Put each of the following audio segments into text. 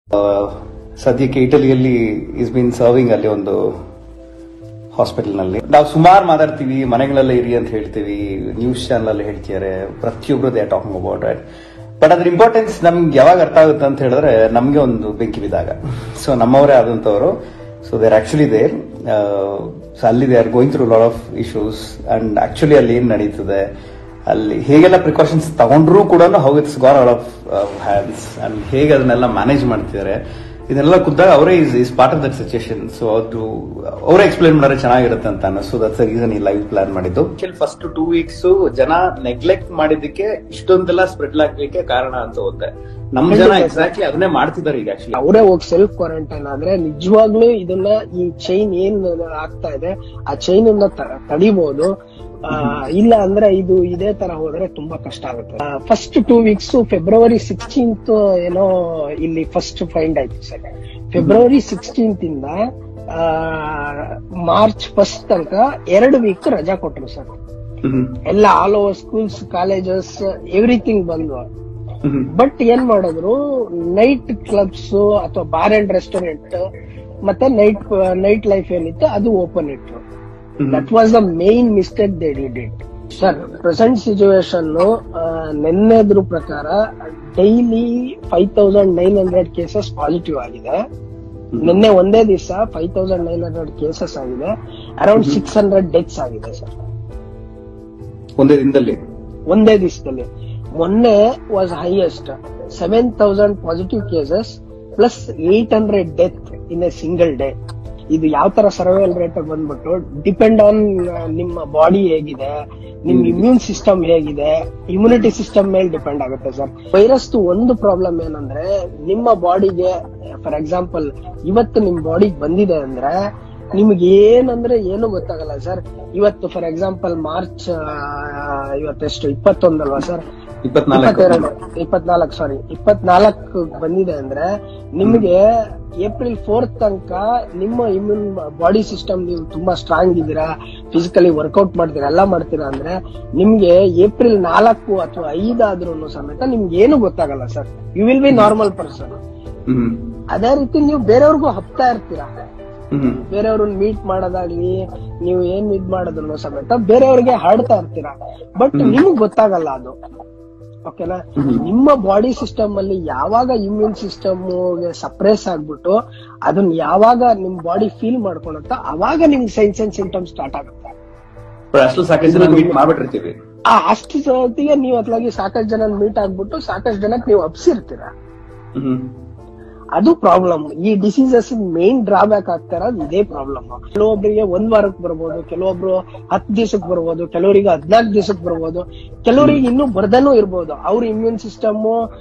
ಸದ್ಯಕ್ಕೆ ಇಟಲಿಯಲ್ಲಿ is been serving ಅಲ್ಲಿ ಒಂದು ಹಾಸ್ಪಿಟಲ್ ನಲ್ಲಿ ನಾವು ಸುಮಾರು ಮಾತಾಡ್ತೀವಿ ಮನೆಗಳಲ್ಲೇ ಇರಿ ಅಂತ ಹೇಳ್ತೀವಿ ನ್ಯೂಸ್ ಚಾನಲ್ ಅಲ್ಲಿ ಹೇಳ್ತಿದ್ದಾರೆ ಪ್ರತಿಯೊಬ್ರು they talking about it but ಅದ್ರ ಇಂಪಾರ್ಟೆನ್ಸ್ ನಮ್ಗೆ ಯಾವಾಗ ಅರ್ಥ ಆಗುತ್ತೆ ಅಂತ ಹೇಳಿದ್ರೆ ನಮ್ಗೆ ಒಂದು ಬೆಂಕಿ ಬಿದ್ದಾಗ ಸೊ ನಮ್ಮವರೇ ಆದಂತವರು so there actually there so ಅಲ್ಲಿ they are going through lot of issues and actually ಅಲ್ಲಿ ಏನ್ ನಡೀತದೆ ಅಲ್ಲಿ ಹೇಗೆಲ್ಲ ಪ್ರಿಕಾಷನ್ಸ್ ತಗೊಂಡ್ರು ಕೂಡ how it's gone out of hands and ಹೇಗೆ ಅದನ್ನೆಲ್ಲ ಮ್ಯಾನೇಜ್ ಮಾಡ್ತಿದ್ದಾರೆ ಇದನ್ನೆಲ್ಲ ಖುದ್ದಾಗ ಅವರೇ is is part of that situation so ಅದು ಅವರೇ ಎಕ್ಸ್ಪ್ಲೈನ್ ಮಾಡಿದ್ರೆ ಚೆನ್ನಾಗಿರುತ್ತೆ ಅಂತ ಅನ್ನಿಸ್ತು ದಟ್ಸ್ ರೀಸನ್ ಈ ಲೈವ್ ಪ್ಲಾನ್ ಮಾಡಿದ್ದು ಫಸ್ಟ್ ಟೂ ವೀಕ್ಸ್ ಜನ ನೆಗ್ಲೆಕ್ಟ್ ಮಾಡಿದ್ದಕ್ಕೆ ಇಷ್ಟೊಂದೆಲ್ಲ ಸ್ಪ್ರೆಡ್ ಆಗ್ಲಿಕ್ಕೆ ಕಾರಣ ಅಂತ ಹೋಗುತ್ತೆ ನಮ್ ಜನ ಎಕ್ಸಾಕ್ಟ್ಲಿ ಅದನ್ನೇ ಮಾಡ್ತಿದ್ದಾರೆ ಈಗ ಆಕ್ಚುಲಿ ಅವರೇ ಹೋಗಿ ಸೆಲ್ಫ್ ಕ್ವಾರಂಟೈನ್ ಆದ್ರೆ ನಿಜವಾಗ್ಲೂ ಇದನ್ನ ಈ ಚೈನ್ ಏನ್ ಆಗ್ತಾ ಇದೆ ಆ ಚೈನ್ ಇಂದ ತ- ತಡಿಬಹುದು ಆ, ಇಲ್ಲ ಅಂದ್ರೆ ಇದು ಇದೇ ತರ ಹೋದ್ರೆ ತುಂಬಾ ಕಷ್ಟ ಆಗುತ್ತೆ first two weeks February sixteenth ಏನೋ ಇಲ್ಲಿ ಫಸ್ಟ್ ಫೈಂಡ್ ಆಯ್ತು ಸರ್ ಫೆಬ್ರವರಿ ಸಿಕ್ಸ್ಟೀನ್ತ್ ಇಂದ ಮಾರ್ಚ್ ಫಸ್ಟ್ ತನಕ ಎರಡು ವೀಕ್ ರಜಾ ಕೊಟ್ರು ಸರ್ ಎಲ್ಲ all over schools colleges everything ಬಂದ್ವು ಬಟ್ ಏನ್ ಮಾಡಿದ್ರು ನೈಟ್ ಕ್ಲಬ್ಸ್ ಅಥವಾ ಬಾರ್ ಅಂಡ್ ರೆಸ್ಟೋರೆಂಟ್ ಮತ್ತೆ ನೈಟ್ ನೈಟ್ ಲೈಫ್ ಏನಿತ್ತು ಅದು ಓಪನ್ ಇಟ್ರು that was the main mistake they did it sir present situation ನಿನ್ನೆದ್ರ ಪ್ರಕಾರ daily five thousand nine hundred cases positive ಆಗಿದೆ ನಿನ್ನೆ ಒಂದೇ ದಿವಸ five thousand nine hundred cases ಆಗಿದೆ ಅರೌಂಡ್ ಸಿಕ್ಸ್ ಹಂಡ್ರೆಡ್ ಡೆತ್ಸ್ ಆಗಿದೆ ಸರ್ ಒಂದೇ ದಿನದಲ್ಲಿ ಒಂದೇ ದಿವಸದಲ್ಲಿ ಮೊನ್ನೆ was highest seven thousand positive cases plus eight hundred death in a single day ಇದು ಯಾವ ತರ ಸರ್ವೈವಲ್ ರೇಟ್ ಬಂದ್ಬಿಟ್ಟು ಡಿಪೆಂಡ್ ಆನ್ ನಿಮ್ಮ ಬಾಡಿ ಹೇಗಿದೆ ನಿಮ್ ಇಮ್ಯೂನ್ ಸಿಸ್ಟಮ್ ಹೇಗಿದೆ ಇಮ್ಯುನಿಟಿ ಸಿಸ್ಟಮ್ ಮೇಲೆ ಡಿಪೆಂಡ್ ಆಗುತ್ತೆ ಸರ್ ವೈರಸ್ ಒಂದು ಪ್ರಾಬ್ಲಮ್ ಏನಂದ್ರೆ ನಿಮ್ಮ ಬಾಡಿಗೆ ಫಾರ್ ಎಕ್ಸಾಂಪಲ್ ಇವತ್ತು ನಿಮ್ ಬಾಡಿಗೆ ಬಂದಿದೆ ಅಂದ್ರೆ ನಿಮ್ಗೆ ಏನಂದ್ರೆ ಏನು ಗೊತ್ತಾಗಲ್ಲ ಸರ್ ಇವತ್ತು ಫಾರ್ ಎಕ್ಸಾಂಪಲ್ ಮಾರ್ಚ್ ಇವತ್ತೆಷ್ಟು ಇಪ್ಪತ್ತೊಂದಲ್ವಾ ಸರ್ ಇಪ್ಪತ್ನಾಲ್ಕು ಇಪ್ಪತ್ತೆರಡು ಇಪ್ಪತ್ನಾಲ್ಕು ಸಾರಿ ಇಪ್ಪತ್ನಾಲ್ಕು ಬಂದಿದೆ ಅಂದ್ರೆ ನಿಮ್ಗೆ ಏಪ್ರಿಲ್ ಫೋರ್ತ್ ತನಕ ನಿಮ್ಮ ಇಮ್ಯೂನ್ ಬಾಡಿ ಸಿಸ್ಟಮ್ ನೀವು ತುಂಬಾ ಸ್ಟ್ರಾಂಗ್ ಇದ್ದೀರಾ ಫಿಸಿಕಲಿ ವರ್ಕೌಟ್ ಮಾಡ್ತೀರಾ ಎಲ್ಲ ಮಾಡ್ತೀರಾ ಅಂದ್ರೆ ನಿಮ್ಗೆ ಏಪ್ರಿಲ್ ನಾಲ್ಕು ಅಥವಾ ಐದಾದ್ರೂ ಸಮೇತ ನಿಮ್ಗೆ ಏನು ಗೊತ್ತಾಗಲ್ಲ sir you will be normal person hmm ಅದೇ ರೀತಿ ನೀವು ಬೇರೆಯವ್ರಿಗೂ ಹಪ್ತಾ ಇರ್ತೀರಾ ಹ್ಮ್ ಬೇರೆಯವ್ರನ್ನ ಮೀಟ್ ಮಾಡೋದಾಗ್ಲಿ ನೀವು ಏನ್ ಇದ್ ಮಾಡೋದನ್ನು ಸಮೇತ ಬೇರೆಯವ್ರಿಗೆ ಹಾಡ್ತಾ ಇರ್ತೀರಾ ಬಟ್ ನಿಮ್ಗ್ ಗೊತ್ತಾಗಲ್ಲ ಅದು ಓಕೆನಾ ನಿಮ್ಮ ಬಾಡಿ ಸಿಸ್ಟಮ್ ಅಲ್ಲಿ ಯಾವಾಗ ಇಮ್ಯೂನ್ ಸಿಸ್ಟಮ್ ಸಪ್ರೆಸ್ ಆಗ್ಬಿಟ್ಟು ಅದನ್ನ ಯಾವಾಗ ನಿಮ್ ಬಾಡಿ ಫೀಲ್ ಮಾಡ್ಕೊಳತ್ತ ಅವಾಗ ನಿಮ್ಗೆ ಸೈನ್ಸ್ ಅಂಡ್ ಸಿಂಟಮ್ಸ್ ಸ್ಟಾರ್ಟ್ ಆಗುತ್ತೆ ಬಟ್ ಅಷ್ಟು ಸಾಕಷ್ಟು ಜನ ಮೀಟ್ ಮಾಡ್ಬಿಟ್ಟಿರ್ತೀವಿ ಆ ಅಷ್ಟು ಹೊತ್ತಿಗೆ ನೀವು ಅತ್ಲಾಗಿ ಸಾಕಷ್ಟು ಜನ ಮೀಟ್ ಆಗ್ಬಿಟ್ಟು ಸಾಕಷ್ಟು ಜನಕ್ಕೆ ನೀವು ಅಪ್ಸಿರ್ತೀರಾ ಹ್ಮ್ ಅದು ಪ್ರಾಬ್ಲಮ್ ಈ ಡಿಸೀಸಸ್ ಮೇನ್ ಡ್ರಾಬ್ಯಾಕ್ ಆಗ್ತಾ ಇರೋದು ಇದೇ ಪ್ರಾಬ್ಲಮ್ ಕೆಲವೊಬ್ಬರಿಗೆ ಒಂದ್ ವಾರಕ್ಕೆ ಬರ್ಬೋದು ಕೆಲವೊಬ್ರು ಹತ್ತು ದಿವಸಕ್ಕೆ ಬರ್ಬೋದು ಕೆಲವರಿಗೆ ಹದ್ನಾಲ್ಕು ದಿವಸಕ್ಕೆ ಬರ್ಬೋದು ಕೆಲವರಿಗೆ ಇನ್ನೂ ಬರ್ದನೂ ಇರ್ಬೋದು ಅವ್ರ ಇಮ್ಯೂನ್ ಸಿಸ್ಟಮ್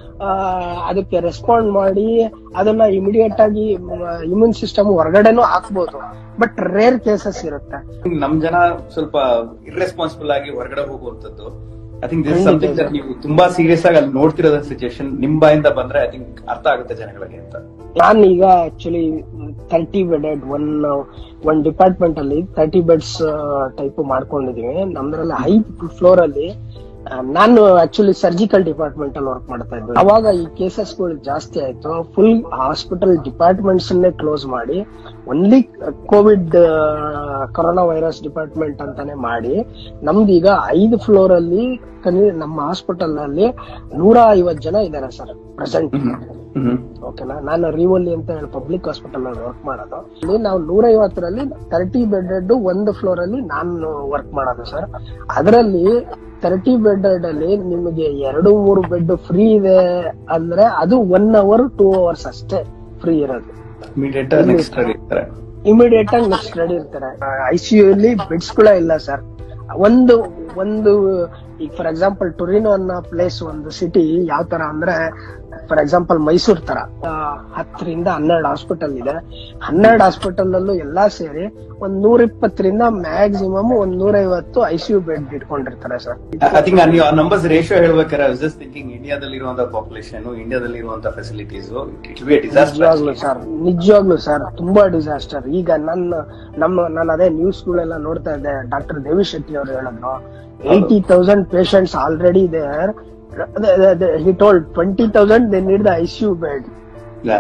ಅದಕ್ಕೆ ರೆಸ್ಪಾಂಡ್ ಮಾಡಿ ಅದನ್ನ ಇಮಿಡಿಯೇಟ್ ಆಗಿ ಇಮ್ಯೂನ್ ಸಿಸ್ಟಮ್ ಹೊರಗಡೆನೂ ಹಾಕ್ಬೋದು ಬಟ್ ರೇರ್ ಕೇಸಸ್ ಇರುತ್ತೆ ನಮ್ ಜನ ಸ್ವಲ್ಪ ಇರ್ರೆಸ್ಪಾನ್ಸಿಬಲ್ ಆಗಿ ಹೊರಗಡೆ ಹೋಗುವಂತದ್ದು I think this something that ನೀವು ತುಂಬಾ ಸೀರಿಯಸ್ ಆಗಿ ಅಲ್ಲಿ ನೋಡ್ತಿರೋದ ಸಿಚುಯೇಷನ್ ನಿಮ್ ಬಾಯಿಂದ ಬಂದ್ರೆ ಐ ಥಿಂಕ್ ಅರ್ಥ ಆಗುತ್ತೆ ಜನಗಳಿಗೆ ಅಂತ ನಾನು ಈಗ actually thirty bedded one one department ಅಲ್ಲಿ ತರ್ಟಿ ಬೆಡ್ಸ್ ಟೈಪ್ ಮಾಡ್ಕೊಂಡಿದೀವಿ ನಮ್ದ್ರಲ್ಲಿ ಹೈ ಫ್ಲೋರ್ ಅಲ್ಲಿ ಆ, ನಾನು ಆಕ್ಚುಲಿ ಸರ್ಜಿಕಲ್ ಡಿಪಾರ್ಟ್ಮೆಂಟ್ ಅಲ್ಲಿ ವರ್ಕ್ ಮಾಡ್ತಾ ಇದ್ದೆ ಅವಾಗ ಈ ಕೇಸಸ್ಗಳು ಜಾಸ್ತಿ ಆಯ್ತು ಫುಲ್ ಹಾಸ್ಪಿಟಲ್ ಡಿಪಾರ್ಟ್ಮೆಂಟ್ಸ್ ಕ್ಲೋಸ್ ಮಾಡಿ only COVID corona virus department ಅಂತಾನೆ ಮಾಡಿ ನಮ್ದು ಈಗ ಐದು ಫ್ಲೋರ್ ಅಲ್ಲಿ ಕನಿ ನಮ್ಮ ಹಾಸ್ಪಿಟಲ್ ನಲ್ಲಿ ನೂರ ಐವತ್ ಜನ ಇದ್ದಾರೆ ಸರ್ ಪ್ರೆಸೆಂಟ್ ಹ್ಮ್ ಓಕೆನಾ ನಾನು ರಿವಲ್ಲಿ ಅಂತ ಹೇಳಿ ಪಬ್ಲಿಕ್ ಹಾಸ್ಪಿಟಲ್ ಅಲ್ಲಿ ವರ್ಕ್ ಮಾಡೋದು ಇಲ್ಲಿ ನಾವು ನೂರ ಐವತ್ತರಲ್ಲಿ ತರ್ಟಿ ಬೆಡ್ ಒಂದು ಫ್ಲೋರ್ ಅಲ್ಲಿ ನಾನು ವರ್ಕ್ ಮಾಡೋದು ಸರ್ ಅದರಲ್ಲಿ ತರ್ಟಿ ಬೆಡ್ ಅಲ್ಲಿ ನಿಮಗೆ ಎರಡು ಮೂರು ಬೆಡ್ ಫ್ರೀ ಇದೆ ಅಂದ್ರೆ ಅದು ಒನ್ ಅವರ್ ಟೂ ಅವರ್ಸ್ ಅಷ್ಟೇ ಫ್ರೀ ಇರೋದು ಇಮಿಡಿಯೇಟ್ ನೆಕ್ಸ್ಟ್ ಇರ್ತಾರೆ ಇಮಿಡಿಯೇಟ್ ಆಗಿ ನೆಕ್ಸ್ಟ್ ರೆಡಿ ಇರ್ತಾರೆ ಐಸಿಯು ಅಲ್ಲಿ ಬೆಡ್ಸ್ ಕೂಡ ಇಲ್ಲ ಸರ್ ಒಂದು ಒಂದು ಈಗ ಫಾರ್ ಎಕ್ಸಾಂಪಲ್ ಟೊರಿನೋ ಅನ್ನೋ ಪ್ಲೇಸ್ ಒಂದು ಸಿಟಿ ಯಾವ ತರ ಅಂದ್ರೆ ಫಾರ್ ಎಕ್ಸಾಂಪಲ್ ಮೈಸೂರ್ ತರ ಆ, ಹತ್ತರಿಂದ ಹನ್ನೆರಡು ಹಾಸ್ಪಿಟಲ್ ಇದೆ ಹನ್ನೆರಡು ಹಾಸ್ಪಿಟಲ್ ಅಲ್ಲೂ ಎಲ್ಲಾ ಸೇರಿ ಒಂದ್ ನೂರ ಇಪ್ಪತ್ತರಿಂದ ಮ್ಯಾಕ್ಸಿಮಮ್ ಒಂದ್ ನೂರ ಐವತ್ತು ಐಸಿಯು ಬೆಡ್ ಇಟ್ಕೊಂಡಿರ್ತಾರೆ ಸರ್ ಐ ಥಿಂಕ್ ನೀವು ಆ ನಂಬರ್ಸ್ ರೇಷಿಯೋ ಹೇಳ್ಬೇಕಾದ್ರೆ ಜಸ್ಟ್ ಥಿಂಕಿಂಗ್ ಇಂಡಿಯಾದಲ್ಲಿ ಇರುವಂತ ಪಾಪ್ಯುಲೇಷನ್ ಇಂಡಿಯಾದಲ್ಲಿ ಇರುವಂತ ಫೆಸಿಲಿಟೀಸ್ ಇಟ್ ಬಿ ಡಿಸಾಸ್ಟರ್ ನಿಜವಾಗ್ಲು ಸರ್ ನಿಜವಾಗ್ಲು ಸರ್ ತುಂಬಾ ಡಿಸಾಸ್ಟರ್ ಈಗ ನನ್ನ ನಮ್ಮ ನಾನು ಅದೇ ನ್ಯೂಸ್ ಗಳೆಲ್ಲ ನೋಡ್ತಾ ಇದ್ದೆ ಡಾಕ್ಟರ್ ದೇವಿ ಶೆಟ್ಟಿ ಅವರು ಹೇಳಿದ್ರು eighty thousand patients already there he told twenty thousand they need the ICU bed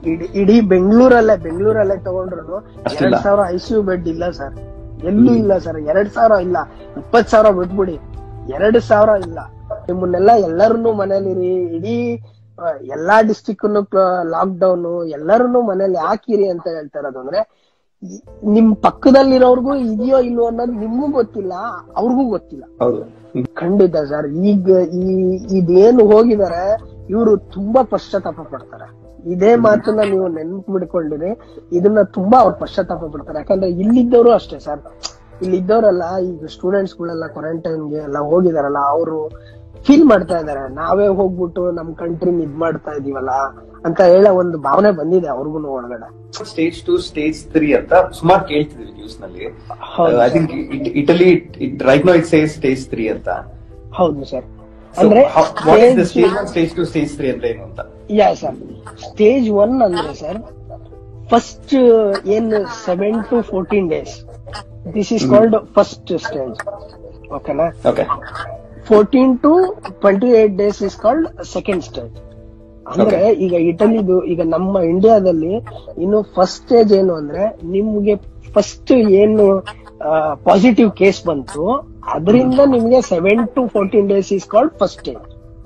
ಇಡೀ ಇಡೀ ಬೆಂಗಳೂರಲ್ಲೇ ಬೆಂಗಳೂರಲ್ಲೇ ತಗೊಂಡ್ರು ಅಷ್ಟಿಲ್ಲ. ಎರಡ್ ಸಾವಿರ ಐಸಿಯು ಬೆಡ್ ಇಲ್ಲ ಸರ್ ಎಲ್ಲೂ ಇಲ್ಲ ಸರ್ ಎರಡ್ ಸಾವಿರ ಇಲ್ಲ ಇಪ್ಪತ್ ಸಾವಿರ ಬಿಟ್ಬಿಡಿ ಎರಡ್ ಸಾವಿರ ಇಲ್ಲ ನಿಮ್ಮನ್ನೆಲ್ಲ ಎಲ್ಲರನ್ನೂ ಮನೇಲಿರಿ ಇಡೀ ಆ, ಎಲ್ಲಾ ಡಿಸ್ಟಿಕ್ ಲಾಕ್ ಡೌನ್ ಎಲ್ಲರನ್ನೂ ಮನೇಲಿ ಹಾಕಿರಿ ಅಂತ ಹೇಳ್ತಾ ಇರೋದು ಅಂದ್ರೆ ಈ- ನಿಮ್ ಪಕ್ಕದಲ್ಲಿರೋರ್ಗೂ ಇದೆಯೋ ಇಲ್ವೋ ಅನ್ನೋದು ನಿಮ್ಗೂ ಗೊತ್ತಿಲ್ಲ ಅವ್ರಿಗೂ ಗೊತ್ತಿಲ್ಲ ಹೌದು ಹ್ಮ್. ಖಂಡಿತ ಸರ್ ಈಗ ಈ ಇದೇನು ಹೋಗಿದಾರೆ ಇವರು ತುಂಬಾ ಪಶ್ಚಾತ್ತಾಪ ಪಡ್ತಾರೆ ಇದೇ ಮಾತನ್ನ ನೀವು ನೆನ್ಪು ಬಿಡ್ಕೊಂಡಿರಿ ಇದನ್ನ ತುಂಬಾ ಅವ್ರು ಪಶ್ಚಾತ್ತಾಪ ಪಡ್ತಾರೆ ಯಾಕಂದ್ರೆ ಇಲ್ಲಿದ್ದವರು ಅಷ್ಟೇ ಸರ್ ಇಲ್ಲಿದ್ದವರೆಲ್ಲ ಈಗ ಸ್ಟೂಡೆಂಟ್ಸ್ ಗಳೆಲ್ಲ ಕ್ವಾರಂಟೈನ್ಗೆ ಎಲ್ಲ ಹೋಗಿದಾರಲ್ಲ ಅವರು ಫೀಲ್ ಮಾಡ್ತಾ ಇದಾರೆ ನಾವೇ ಹೋಗ್ಬಿಟ್ಟು ನಮ್ ಕಂಟ್ರಿನ ಇದ್ ಮಾಡ್ತಾ ಇದೀವಲ್ಲ ಅಂತ ಹೇಳೋ ಒಂದು ಭಾವನೆ ಬಂದಿದೆ ಅವ್ರಿಗೂ ಒಳಗಡೆ ಸ್ಟೇಜ್ ಟು ಸ್ಟೇಜ್ ತ್ರೀ ಅಂತ ಸುಮಾರು ಕೇಳ್ತಿದ್ವಿ ನ್ಯೂಸ್ ನಲ್ಲಿ ಹೌದು I think Italy right no it says stage three ಅಂತ ಹೌದು ಸರ್ ಅಂದ್ರೆ what is the stage- stage one stage two stage three ಅಂತ ಏನು ಅಂತ ಯಾ ಸರ್ ಸ್ಟೇಜ್ ಒನ್ ಅಂದ್ರೆ ಸರ್ ಫಸ್ಟ್ ಏನ್ seven to fourteen days this is called first stage ಓಕೆನಾ okay fourteen to twenty eight days is called second stage ಅಂದ್ರೆ ಈಗ ಇಟಲಿದು ಈಗ ನಮ್ಮ ಇಂಡಿಯಾದಲ್ಲಿ ಇನ್ನು ಫಸ್ಟ್ ಸ್ಟೇಜ್ ಏನು ಅಂದ್ರೆ ನಿಮ್ಗೆ ಫಸ್ಟ್ ಏನು ಪಾಸಿಟಿವ್ ಕೇಸ್ ಬಂತು ಅದರಿಂದ ನಿಮ್ಗೆ seven to fourteen days is called first stage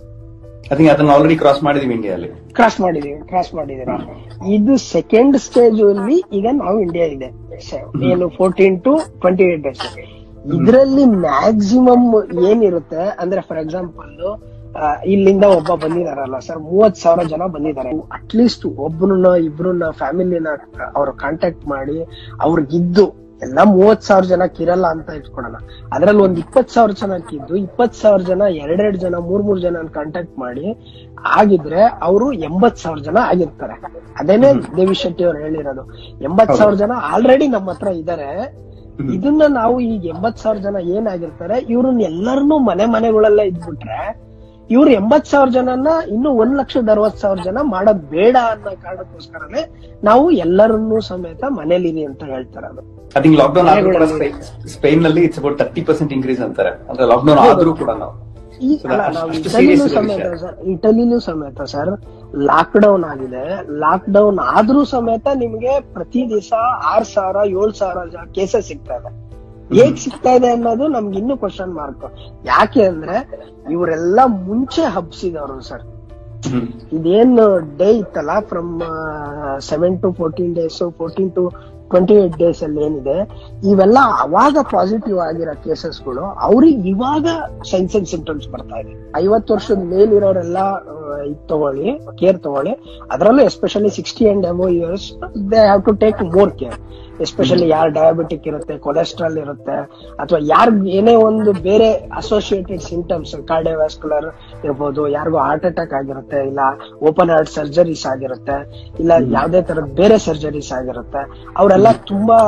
I think ಅದನ್ನ ಆಲ್ರೆಡಿ ಕ್ರಾಸ್ ಮಾಡಿದೀವಿ ಇಂಡಿಯಾದಲ್ಲಿ ಕ್ರಾಸ್ ಮಾಡಿದೀವಿ ಕ್ರಾಸ್ ಮಾಡಿದೀವಿ ಇದು ಸೆಕೆಂಡ್ ಸ್ಟೇಜ್ ಅಲ್ಲಿ ಈಗ ನಾವು ಇಂಡಿಯಾ ಇದೆ ಸ- ಏನು fourteen to twenty eight days ಇದರಲ್ಲಿ ಮ್ಯಾಕ್ಸಿಮಮ್ ಏನಿರುತ್ತೆ ಅಂದ್ರೆ ಫಾರ್ ಎಕ್ಸಾಂಪಲ್ ಇಲ್ಲಿಂದ ಒಬ್ಬ ಬಂದಿದಾರಲ್ಲ ಸರ್ ಮೂವತ್ ಸಾವಿರ ಜನ ಬಂದಿದ್ದಾರೆ ಅಟ್ಲೀಸ್ಟ್ ಒಬ್ಬನನ್ನ ಇಬ್ರನ್ನ ಫ್ಯಾಮಿಲಿನ ಅವ್ರ ಕಾಂಟ್ಯಾಕ್ಟ್ ಮಾಡಿ ಅವ್ರಿಗಿದ್ದು ಎಲ್ಲ ಮೂವತ್ ಸಾವಿರ ಜನಕ್ಕೆ ಇರಲ್ಲ ಅಂತ ಇಟ್ಕೊಳಲ್ಲ ಅದ್ರಲ್ಲಿ ಒಂದ್ ಇಪ್ಪತ್ ಸಾವಿರ ಜನಕ್ಕಿದ್ದು ಇಪ್ಪತ್ ಸಾವಿರ ಜನ ಎರಡೆರಡು ಜನ ಮೂರ್ ಮೂರ್ ಜನ ಕಾಂಟ್ಯಾಕ್ಟ್ ಮಾಡಿ ಆಗಿದ್ರೆ ಅವರು ಎಂಬತ್ ಸಾವಿರ ಜನ ಆಗಿರ್ತಾರೆ ಅದೇನೆ ದೇವಿ ಶೆಟ್ಟಿ ಅವ್ರು ಹೇಳಿರೋದು ಎಂಬತ್ ಸಾವಿರ ಜನ ಆಲ್ರೆಡಿ ನಮ್ಮ ಹತ್ರ ಇದಾರೆ ಇದನ್ನ ನಾವು ಈಗ ಎಂಬತ್ ಸಾವಿರ ಜನ ಏನಾಗಿರ್ತಾರೆ ಇವ್ರನ್ನ ಎಲ್ಲರನ್ನೂ ಮನೆ ಮನೆಗಳಲ್ಲೇ ಇದ್ಬಿಟ್ರೆ ಇವ್ರು ಎಂಬತ್ ಸಾವಿರ ಜನನ ಇನ್ನು ಒಂದ್ ಲಕ್ಷದ ಅರವತ್ ಸಾವಿರ ಜನ ಮಾಡೋದ್ ಬೇಡ ಅನ್ನೋ ಕಾರಣಕ್ಕೋಸ್ಕರನೇ ನಾವು ಎಲ್ಲರನ್ನೂ ಸಮೇತ ಮನೇಲಿರಿ ಅಂತ ಹೇಳ್ತಾರೆ ಅದು ಐ ಥಿಂಕ್ ಲಾಕ್ಡೌನ್ ಆದ್ರೂ ಕೂಡ ಸ್ಪೈನ್ ನಲ್ಲಿ it's about thirty percent increase ಅಂತಾರೆ ಅಂದ್ರೆ ಲಾಕ್ಡೌನ್ ಆದ್ರೂ ಕೂಡ ನಾವು ಈ So, ಅಲ್ಲ, ಅಷ್ಟು- ನಾವು ಅಷ್ಟು ಇಟಲಿಲೂ serious ಇದೆ ಸಮೇತ ವಿಷಯ. ಸರ್ ಇಟಲಿಲೂ ಸಮೇತ ಸರ್ ಲಾಕ್ ಡೌನ್ ಆಗಿದೆ ಲಾಕ್ ಡೌನ್ ಆದ್ರೂ ಸಮೇತ ನಿಮ್ಗೆ ಪ್ರತಿ ದಿವಸ ಆರ್ ಸಾವಿರ ಏಳ್ ಸಾವಿರ ಕೇಸಸ್ ಸಿಗ್ತಾ ಇದೆ ಹೇಗ್ ಸಿಗ್ತಾ ಇದೆ ಅನ್ನೋದು ನಮ್ಗೆ ಇನ್ನೂ ಕ್ವಶನ್ ಮಾರ್ಕ್ ಯಾಕೆ ಅಂದ್ರೆ ಇವರೆಲ್ಲ ಮುಂಚೆ ಹಬ್ಸಿದವರು ಸರ್ ಹ್ಮ್. ಇದೇನು ಡೇ ಇತ್ತಲ್ಲ from seven to fourteen days fourteen to twenty eight days ಅಲ್ಲಿ ಏನಿದೆ ಇವೆಲ್ಲ ಅವಾಗ ಪಾಸಿಟಿವ್ ಆಗಿರೋ ಕೇಸಸ್ಗಳು ಅವ್ರಿಗೆ ಇವಾಗ ಸೈನ್ಸ್ ಅಂಡ್ ಸಿಂಟಮ್ಸ್ ಬರ್ತಾ ಇದೆ ಐವತ್ತು ವರ್ಷದ ಮೇಲಿರೋರೆಲ್ಲ ಇದು ತಗೊಳ್ಳಿ ಕೇರ್ ತಗೊಳ್ಳಿ ಅದರಲ್ಲೂ especially sixty and above years they have to take more care especially ಯಾರು ಡಯಾಬಿಟಿಕ್ ಇರುತ್ತೆ ಕೊಲೆಸ್ಟ್ರಾಲ್ ಇರುತ್ತೆ ಅಥವಾ ಯಾರ್ ಏನೇ ಒಂದು ಬೇರೆ ಅಸೋಸಿಯೇಟೆಡ್ ಸಿಂಟಮ್ಸ್ ಕಾರ್ಡಿಯೋವ್ಯಾಸ್ಕುಲರ್ ಇರ್ಬೋದು ಯಾರಿಗೂ ಹಾರ್ಟ್ ಅಟ್ಯಾಕ್ ಆಗಿರುತ್ತೆ ಇಲ್ಲ ಓಪನ್ ಹಾರ್ಟ್ ಸರ್ಜರೀಸ್ ಆಗಿರುತ್ತೆ ಇಲ್ಲ ಯಾವ್ದೇ ತರದ ಬೇರೆ ಸರ್ಜರೀಸ್ ಆಗಿರುತ್ತೆ ಅವರೆಲ್ಲ ತುಂಬಾ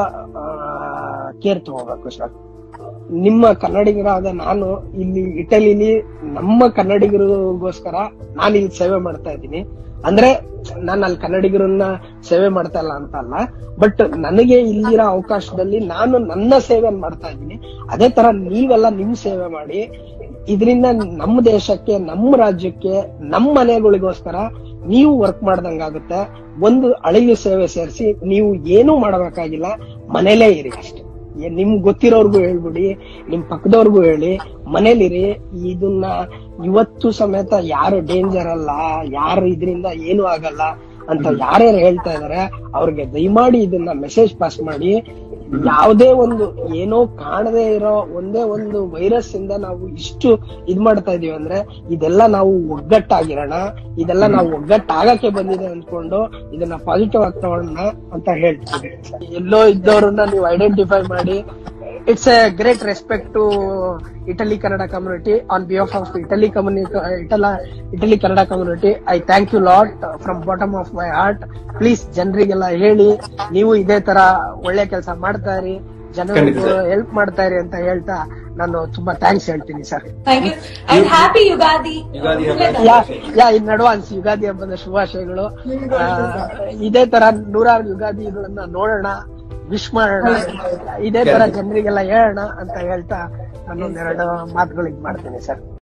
ಕೇರ್ ತಗೋಬೇಕು ಸರ್ ನಿಮ್ಮ ಕನ್ನಡಿಗರಾದ ನಾನು ಇಲ್ಲಿ ಇಟಲಿಲಿ ನಮ್ಮ ಕನ್ನಡಿಗರಿಗೋಸ್ಕರ ನಾನು ಇಲ್ಲಿ ಸೇವೆ ಮಾಡ್ತಾ ಇದ್ದೀನಿ ಅಂದ್ರೆ ನಾನು ಅಲ್ಲಿ ಕನ್ನಡಿಗರನ್ನ ಸೇವೆ ಮಾಡ್ತಾ ಇಲ್ಲ ಅಂತ ಅಲ್ಲ ಬಟ್ ನನಗೆ ಇಲ್ಲಿರೋ ಅವಕಾಶದಲ್ಲಿ ನಾನು ನನ್ನ ಸೇವೆ ಮಾಡ್ತಾ ಇದ್ದೀನಿ ಅದೇ ತರ ನೀವೆಲ್ಲ ನಿಮ್ ಸೇವೆ ಮಾಡಿ ಇದರಿಂದ ನಮ್ಮ ದೇಶಕ್ಕೆ ನಮ್ಮ ರಾಜ್ಯಕ್ಕೆ ನಮ್ಮ ಮನೆಗಳಿಗೋಸ್ಕರ ನೀವು ವರ್ಕ್ ಮಾಡ್ದಂಗಾಗುತ್ತೆ ಒಂದು ಅಳಿಲು ಸೇವೆ ಸೇರಿಸಿ ನೀವು ಏನೂ ಮಾಡಬೇಕಾಗಿಲ್ಲ ಮನೇಲೇ ಇರಿ ಅಷ್ಟೇ ಏ- ನಿಮ್ಗ್ ಗೊತ್ತಿರೋರ್ಗು ಹೇಳ್ಬಿಡಿ ನಿಮ್ ಪಕ್ಕದವ್ರಿಗೂ ಹೇಳಿ ಮನೇಲಿರಿ ಇದನ್ನ ಇವತ್ತು ಸಮೇತ ಯಾರು ಡೇಂಜರ್ ಅಲ್ಲ ಯಾರು ಇದರಿಂದ ಏನು ಆಗಲ್ಲ ಅಂತ ಯಾರ್ಯಾರು ಹೇಳ್ತಾ ಇದಾರೆ ಅವ್ರಿಗೆ ದಯಮಾಡಿ ಇದನ್ನ ಮೆಸೇಜ್ ಪಾಸ್ ಮಾಡಿ ಯಾವುದೇ ಒಂದು ಏನೋ ಕಾಣದೇ ಇರೋ ಒಂದೇ ಒಂದು ವೈರಸ್ ಇಂದ ನಾವು ಇಷ್ಟು ಇದ್ ಮಾಡ್ತಾ ಇದೀವಿ ಅಂದ್ರೆ ಇದೆಲ್ಲ ನಾವು ಒಗ್ಗಟ್ಟಾಗಿರೋಣ ಇದೆಲ್ಲ ನಾವು ಒಗ್ಗಟ್ಟಾಗಕ್ಕೆ ಬಂದಿದೆ ಅನ್ಕೊಂಡು ಇದನ್ನ ಪಾಸಿಟಿವ್ ಆಗಿ ತಗೊಳ್ಳೋಣ ಅಂತ ಹೇಳ್ತೀವಿ ಎಲ್ಲೋ ಇದ್ದವ್ರನ್ನ ನೀವು ಐಡೆಂಟಿಫೈ ಮಾಡಿ it's a great respect to Italy Kannada community on behalf of Italy community ಇಟಲ Italy Kannada community I thank you lot from bottom of my heart please ಜನರಿಗೆಲ್ಲ ಹೇಳಿ ನೀವು ಇದೇ ತರ ಒಳ್ಳೆ ಕೆಲಸ ಮಾಡ್ತಾ ಇರಿ ಜನರಿಗೂ ಖಂಡಿತ sir. ಹೆಲ್ಪ್ ಮಾಡ್ತಾ ಇರಿ ಅಂತ ಹೇಳ್ತಾ ನಾನು ತುಂಬಾ ಥ್ಯಾಂಕ್ಸ್ ಹೇಳ್ತೀನಿ sir Thank you. And happy Yugadi. Yugadi ಹಬ್ಬದ Together. Yeah yeah in advance Yugadi ಹಬ್ಬದ ಶುಭಾಶಯಗಳು ಆ, ಇದೇ ತರ ನೂರಾರು ಯುಗಾದಿಗಳನ್ನ ನೋಡೋಣ ವಿಶ್ ಮಾಡೋಣ ಇದೇ ತರ ಜನರಿಗೆಲ್ಲ ಹೇಳೋಣ ಅಂತ ಹೇಳ್ತಾ ನಾನೊಂದೆರಡು ಮಾತುಗಳು ಇದ್ ಮಾಡ್ತೀನಿ ಸರ್